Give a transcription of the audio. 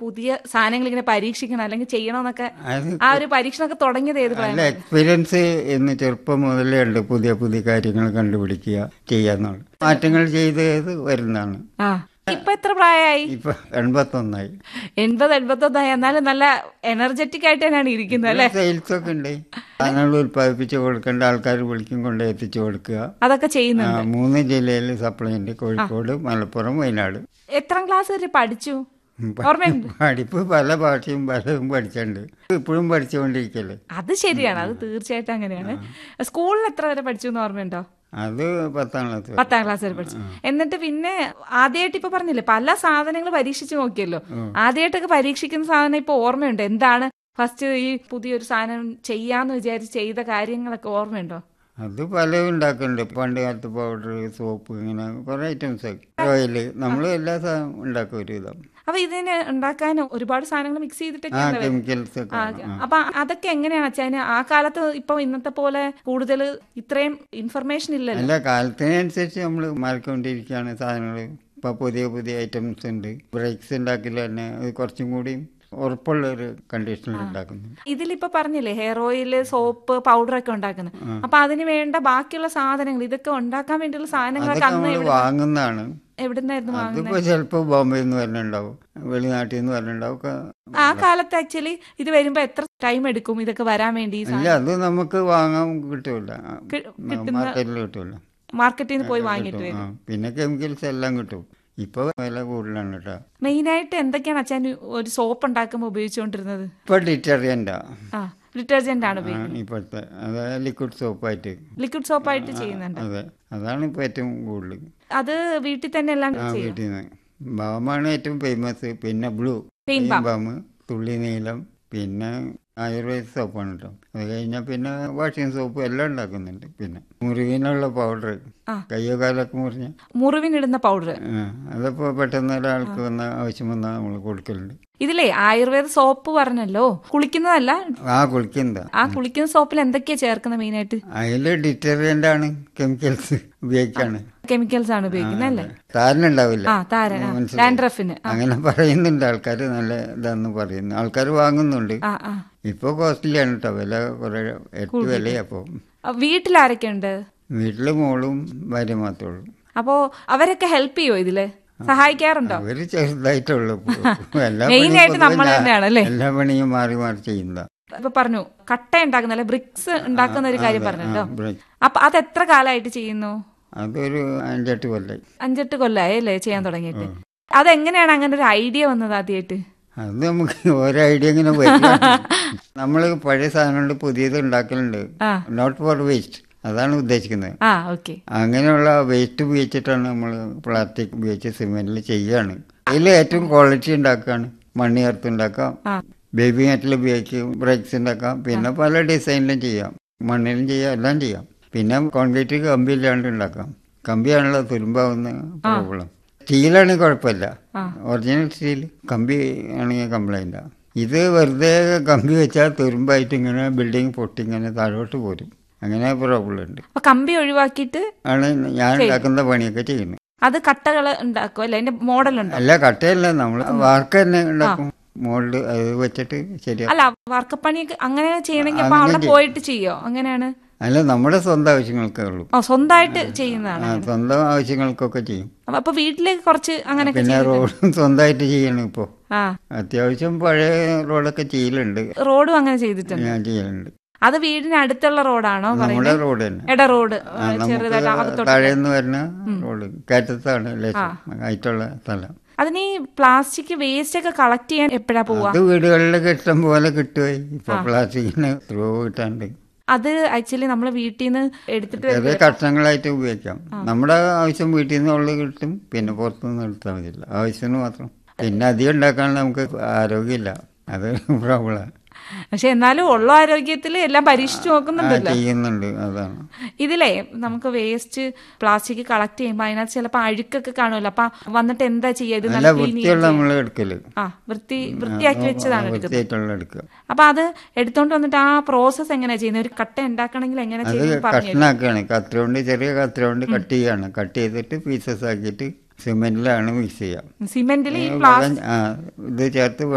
പുതിയ സാധനങ്ങൾ ഇങ്ങനെ പരീക്ഷിക്കണം അല്ലെങ്കിൽ ചെയ്യണമെന്നൊക്കെ അത് ആ ഒരു പരീക്ഷണമൊക്കെ തുടങ്ങിയത് ഏത് പ്രായം നല്ല എക്സ്പീരിയൻസ് ഇന്ന് ചെറുപ്പം മുതലേ ഉണ്ട് പുതിയ പുതിയ കാര്യങ്ങൾ കണ്ടുപിടിക്കുക ചെയ്യാന്നുള്ളത് മാറ്റങ്ങൾ ചെയ്ത് ചെയ്ത് വരുന്നതാണ് ആ ഇപ്പൊ എത്ര പ്രായമായി ഇപ്പൊ എൺപത്തൊന്നായി എൺപത് എൺപത്തൊന്നായി എന്നാലും നല്ല എനർജറ്റിക് ആയിട്ട് തന്നെയാണ് ഇരിക്കുന്നത് അല്ലെ സെയിൽസ് ഒക്കെ ഉണ്ട് സാധനങ്ങൾ ഉൽപ്പാദിപ്പിച്ച് കൊടുക്കേണ്ട ആൾക്കാർ വിളിക്കും കൊണ്ട് എത്തിച്ചു കൊടുക്കുക അതൊക്കെ ചെയ്യുന്നുണ്ട് ആ, മൂന്ന് ജില്ലയിൽ സപ്ലൈ ഉണ്ട് കോഴിക്കോട് മലപ്പുറം വയനാട് എത്രാം ക്ലാസ് വരെ പഠിച്ചു ഉം, പ- ഓർമ്മയുണ്ട് പഠിപ്പ് പല ഭാഷയും പലതും പഠിച്ചിട്ടുണ്ട് ഇപ്പോഴും പഠിച്ചുകൊണ്ടിരിക്കല്ലേ അത് ശരിയാണ് അത് തീർച്ചയായിട്ടും അങ്ങനെയാണ് സ്കൂളിൽ എത്ര വരെ പഠിച്ചു എന്ന് ഓർമ്മയുണ്ടോ അത് പത്താം ക്ലാസ് വരെ. പത്താം ക്ലാസ് വരെ പഠിച്ചു എന്നിട്ട് പിന്നെ ആദ്യമായിട്ട് ഇപ്പൊ പറഞ്ഞില്ലേ പല സാധനങ്ങൾ പരീക്ഷിച്ചു നോക്കിയല്ലോ ആദ്യമായിട്ടൊക്കെ പരീക്ഷിക്കുന്ന സാധനം ഇപ്പൊ ഓർമ്മയുണ്ട് എന്താണ് ഫസ്റ്റ് ഈ പുതിയൊരു സാധനം ചെയ്യാന്ന് വിചാരിച്ച് ചെയ്ത കാര്യങ്ങളൊക്കെ ഓർമ്മയുണ്ടോ അത് പലതും ഉണ്ടാക്കുന്നുണ്ട് പണ്ട് കാലത്ത് പൗഡർ സോപ്പ് ഇങ്ങനെ കുറെ ഐറ്റംസ് ഓയില് നമ്മൾ എല്ലാ സാധനവും ഉണ്ടാക്കും ഒരു വിധം അപ്പൊ ഇതിന് ഉണ്ടാക്കാൻ ഒരുപാട് സാധനങ്ങൾ മിക്സ് ആ ചെയ്തിട്ടൊക്കെ കെമിക്കൽസ് ഒക്കെ ആ, ആ. അപ്പൊ അതൊക്കെ എങ്ങനെയാണ് അച്ഛന് ആ കാലത്ത് ഇപ്പൊ ഇന്നത്തെ പോലെ കൂടുതൽ ഇത്രയും ഇൻഫർമേഷൻ ഇല്ലല്ലോ അല്ല കാലത്തിനനുസരിച്ച് നമ്മൾ മാറിക്കൊണ്ടിരിക്കുകയാണ് സാധനങ്ങൾ ഇപ്പൊ പുതിയ പുതിയ ഐറ്റംസ് ഉണ്ട് ബ്രേക്സ് ഉണ്ടാക്കില്ല തന്നെ അത് കുറച്ചും കൂടി ഉറപ്പുള്ള ഒരു കണ്ടീഷനിൽ ഉണ്ടാക്കുന്നു ഇതിലിപ്പോ പറഞ്ഞില്ലേ ഹെയർ ഓയിൽ സോപ്പ് പൗഡർ ഒക്കെ ഉണ്ടാക്കുന്നത് അപ്പൊ അതിന് വേണ്ട ബാക്കിയുള്ള സാധനങ്ങൾ ഇതൊക്കെ ഉണ്ടാക്കാൻ വേണ്ടിയുള്ള സാധനങ്ങളൊക്കെ അതൊക്കെ അന്ന് നമ്മൾ വാങ്ങുന്നതാണ് എവിടുന്നായിരുന്നു വാങ്ങുന്നത് അതിപ്പോ ചിലപ്പോ ബോംബെയിൽ നിന്ന് വരണുണ്ടാവും വെളിനാട്ടിൽ നിന്ന് വരണുണ്ടാവും ഒക്കെ ആ കാലത്ത് ആക്ച്വലി ഇത് വരുമ്പോ എത്ര ടൈം എടുക്കും ഇതൊക്കെ വരാൻ വേണ്ടി ഈ സാ- ഇല്ല അത് നമുക്ക് വാങ്ങാൻ കിട്ടൂല കി- മാർക്കറ്റിൽ കിട്ടൂല മാർക്കറ്റിൽ നിന്ന് പോയി വാങ്ങിയിട്ട് വരും ആ, പിന്നെ കെമിക്കൽസ് എല്ലാം കിട്ടും ഇപ്പൊ വില കൂടുതലാണ് കേട്ടോ മെയിൻ ആയിട്ട് എന്തൊക്കെയാണ് അച്ഛൻ ഒരു സോപ്പ് ഉണ്ടാക്കുമ്പോൾ ഉപയോഗിച്ചുകൊണ്ടിരുന്നത് ഇപ്പൊ ഡിറ്റർജന്റാ ആ ഡിറ്റർജന്റ് ആണ് ഉപയോഗിക്കുന്നത് ഇപ്പോഴത്തെ അതായത് ലിക്വിഡ് സോപ്പായിട്ട് ലിക്വിഡ് സോപ്പായിട്ട് ചെയ്യുന്നുണ്ട് അതെ അതാണ് ഇപ്പൊ ഏറ്റവും കൂടുതൽ അത് വീട്ടിൽ തന്നെ എല്ലാം ആ ചെയ്യും വീട്ടിൽ നിന്ന് ബാമാണ് ഏറ്റവും ഫേമസ് പിന്നെ ബ്ലൂ Pain balm. ബാം തുള്ളി നീലം പിന്നെ ആയുർവേദ സോപ്പാണ് കേട്ടോ അത് കഴിഞ്ഞാൽ പിന്നെ വാഷിംഗ് സോപ്പ് എല്ലാം ഉണ്ടാക്കുന്നുണ്ട് പിന്നെ മുറിവിനുള്ള പൗഡർ ആ. കയ്യോ കാലൊക്കെ മുറിഞ്ഞ മുറിവിനിടുന്ന പൗഡർ അതപ്പോ പെട്ടെന്ന് ഒരാൾക്ക് വന്ന ആവശ്യം വന്നാൽ നമ്മൾ കൊടുക്കലുണ്ട് ഇതിലേ ആയുർവേദ സോപ്പ് പറഞ്ഞല്ലോ കുളിക്കുന്നതല്ല ആ കുളിക്കുന്നതാ ആ കുളിക്കുന്ന സോപ്പിൽ എന്തൊക്കെയാ ചേർക്കുന്നത് മെയിൻ ആയിട്ട് അതില് ഡിറ്റർജന്റ് ആണ് കെമിക്കൽസ് ഉപയോഗിക്കാണ് കെമിക്കൽസ് ആണ് ഉപയോഗിക്കുന്നത് അല്ലേ താരനുണ്ടാവില്ല ആ താരൻ ആ, മനസ്സിലായി. ഡാൻഡ്രഫിന് ആ, അങ്ങനെ പറയുന്നുണ്ട് ആൾക്കാർ നല്ല ഇതാന്ന് പറയുന്നു ആൾക്കാർ വാങ്ങുന്നുണ്ട് ആ ആ ഇപ്പൊ കോസ്റ്റ്ലിയാണ് കേട്ടോ വില കുറെ എട്ട് വിലയാ അപ്പൊ ആ, വീട്ടിലാരൊക്കെ ഉണ്ട് വീട്ടില് മോളും ഭാര്യ മാത്രമേ ഉള്ളൂ അപ്പോ അവരൊക്കെ ഹെൽപ്പ് ചെയ്യോ ഇതില് സഹായിക്കാറുണ്ടോ അവര് ചെറുതായിട്ടുള്ളൂ ഇപ്പൊ. എല്ലാ Main പണിയും ആയിട്ട് പൊതുവെ നമ്മൾ ഞാൻ- തന്നെയാണല്ലേ? എല്ലാ പണിയും മാറി മാറി ചെയ്യുന്നതാ ഇപ്പൊ പറഞ്ഞു കട്ട ഉണ്ടാക്കുന്ന അല്ലെ ബ്രിക്സ് ഉണ്ടാക്കുന്ന ഒരു കാര്യം പറഞ്ഞല്ലോ ആ, ബ്രേക്ക്. അപ്പൊ അത് എത്ര കാലമായിട്ട് ചെയ്യുന്നു അതൊരു അഞ്ചെട്ട് കൊല്ലായി അഞ്ചെട്ട് കൊല്ലായി അല്ലേ ചെയ്യാൻ തുടങ്ങിയിട്ട് അതെങ്ങനെയാണ് അങ്ങനെ ഒരു ഐഡിയ വന്നത് ആദ്യമായിട്ട് അത് നമുക്ക് ഓരോ ഐഡിയ ഇങ്ങനെ വരികയാണ്. നമ്മള് പഴയ സാധനങ്ങൾ പുതിയത് ഉണ്ടാക്കലുണ്ട് ആ. നോട്ട് ഫോർ വേസ്റ്റ് അതാണ് ഉദ്ദേശിക്കുന്നത് ആ ഓക്കെ അങ്ങനെയുള്ള വേസ്റ്റ് ഉപയോഗിച്ചിട്ടാണ് നമ്മൾ പ്ലാസ്റ്റിക് ഉപയോഗിച്ച് സിമെന്റിൽ ചെയ്യുകയാണ് അതിൽ ഏറ്റവും ക്വാളിറ്റി ഉണ്ടാക്കുകയാണ് മണ്ണി ചേർത്ത് ഉണ്ടാക്കാം ആ ബേബി മെറ്റൽ ഉപയോഗിക്കും ബ്രേക്സ് ഉണ്ടാക്കാം പിന്നെ പല ഡിസൈനിലും ചെയ്യാം മണ്ണിലും ചെയ്യാം എല്ലാം ചെയ്യാം പിന്നെ കോൺക്രീറ്റ് കമ്പി ഇല്ലാണ്ട് ഉണ്ടാക്കാം കമ്പിയാണല്ലോ തുരുമ്പാവുന്ന പ്രോബ്ലം സ്റ്റീലാണെങ്കിൽ കുഴപ്പമില്ല ഒറിജിനൽ സ്റ്റീൽ കമ്പി ആണെങ്കിൽ കംപ്ലൈൻറ്റാ ഇത് വെറുതെ കമ്പി വെച്ചാൽ തുരുമ്പായിട്ട് ഇങ്ങനെ ബിൽഡിംഗ് പൊട്ടി ഇങ്ങനെ താഴോട്ട് പോരും അങ്ങനെ പ്രോബ്ലം ഉണ്ട് അപ്പൊ കമ്പി ഒഴിവാക്കിയിട്ട് ആണ് ഞാൻ ഉണ്ടാക്കുന്ന പണിയൊക്കെ ചെയ്യുന്നത് അത് കട്ടകൾ ഉണ്ടാക്കും അല്ലെ അതിന്റെ മോഡൽ ഉണ്ടോ അല്ല കട്ടയല്ല നമ്മൾ വാർക്ക് തന്നെ ഉണ്ടാക്കും മോൾഡ് അത് വെച്ചിട്ട് ശരിയാ അല്ല വർക്കപ്പണിയൊക്കെ അങ്ങനെ ചെയ്യണമെങ്കിൽ അപ്പൊ അവിടെ പോയിട്ട് ചെയ്യോ അങ്ങനെയാണ് അല്ല നമ്മുടെ സ്വന്തം ആവശ്യങ്ങൾക്കേ ഉള്ളൂ ഓ സ്വന്തമായിട്ട് ചെയ്യുന്നതാണ് ആ, സ്വന്തം ആവശ്യങ്ങൾക്കൊക്കെ ചെയ്യും അപ്പൊ- അപ്പൊ വീട്ടിലേക്ക് കുറച്ച് അങ്ങനെയൊക്കെ പിന്നെ റോഡും സ്വന്തമായിട്ട് ചെയ്യണം ഇപ്പോൾ ആ അത്യാവശ്യം പഴയ റോഡൊക്കെ ചെയ്യലുണ്ട് റോഡും അങ്ങനെ ചെയ്തിട്ടുണ്ട് ഞാൻ ചെയ്യലുണ്ട് അത് വീടിന് അടുത്തുള്ള റോഡാണോ നമ്മുടെ പറയുന്നത് റോഡ് തന്നെ എട റോഡ് ആ, ചെറുതല്ല നമുക്ക് താഴേന്ന് വരുന്ന റോഡ് കയറ്റത്താണ് ലേശം ആയിട്ടുള്ള സ്ഥലം അതിന് ഈ പ്ലാസ്റ്റിക് വേസ്റ്റ് ഒക്കെ കളക്ട് ചെയ്യാൻ എപ്പോഴാ പോവാ അത് വീടുകളിലൊക്കെ ഇഷ്ടം പോലെ കിട്ടുമായി ഇപ്പൊ പ്ലാസ്റ്റിക്കിന് ത്രൂ കിട്ടാണ്ട് അത് ആക്ച്വലി നമ്മൾ വീട്ടിൽ നിന്ന് എടുത്തിട്ട് ചെറിയ കഷ്ണങ്ങളായിട്ട് ഉപയോഗിക്കാം നമ്മുടെ ആവശ്യം വീട്ടിൽ നിന്ന് ഉള്ളത് കിട്ടും പിന്നെ പുറത്തുനിന്ന് എടുത്താൽ മതിയില്ല ആവശ്യത്തിന് മാത്രം പിന്നെ അധികം ഉണ്ടാക്കാൻ നമുക്ക് ആരോഗ്യമില്ല അത് പ്രോബ്ലം പക്ഷെ എന്നാലും ഉള്ള ആരോഗ്യത്തിൽ എല്ലാം പരീക്ഷിച്ചു നോക്കുന്നുണ്ടല്ലോ ചെയ്യുന്നുണ്ട് അതാണ് ഇതിലേ നമുക്ക് വേസ്റ്റ് പ്ലാസ്റ്റിക് കളക്ട് ചെയ്യുമ്പോൾ അതിനകത്ത് ചിലപ്പോൾ അഴുക്കൊക്കെ കാണുമല്ലോ അപ്പൊ വന്നിട്ട് എന്താ ചെയ്യുക ഇത് നല്ല നല്ല clean വൃത്തിയുള്ള നമ്മൾ എടുക്കല് ആ വൃത്തി വൃത്തിയാക്കി വെച്ചതാണ് എടുക്കുന്നത് വൃത്തിയായിട്ടുള്ള എടുക്കുക അപ്പൊ അത് എടുത്തോണ്ട് വന്നിട്ട് ആ പ്രോസസ്സ് എങ്ങനെയാ ചെയ്യുന്നത് ഒരു കട്ട ഉണ്ടാക്കണമെങ്കിൽ എങ്ങനെ അത് ചെയ്യുന്നത് പറഞ്ഞു കഷ്ണാക്കുകയാണ് കത്ര കൊണ്ട് ചെറിയ കത്ര കൊണ്ട് കട്ട് ചെയ്യാണ് കട്ട് ചെയ്തിട്ട് പീസസ് ആക്കിയിട്ട് സിമെന്റിലാണ് മിക്സ് ചെയ്യാം സിമെന്റിൽ ഈ പ്ലാസ്റ്റിക് ആ ഇത് ചേർത്ത്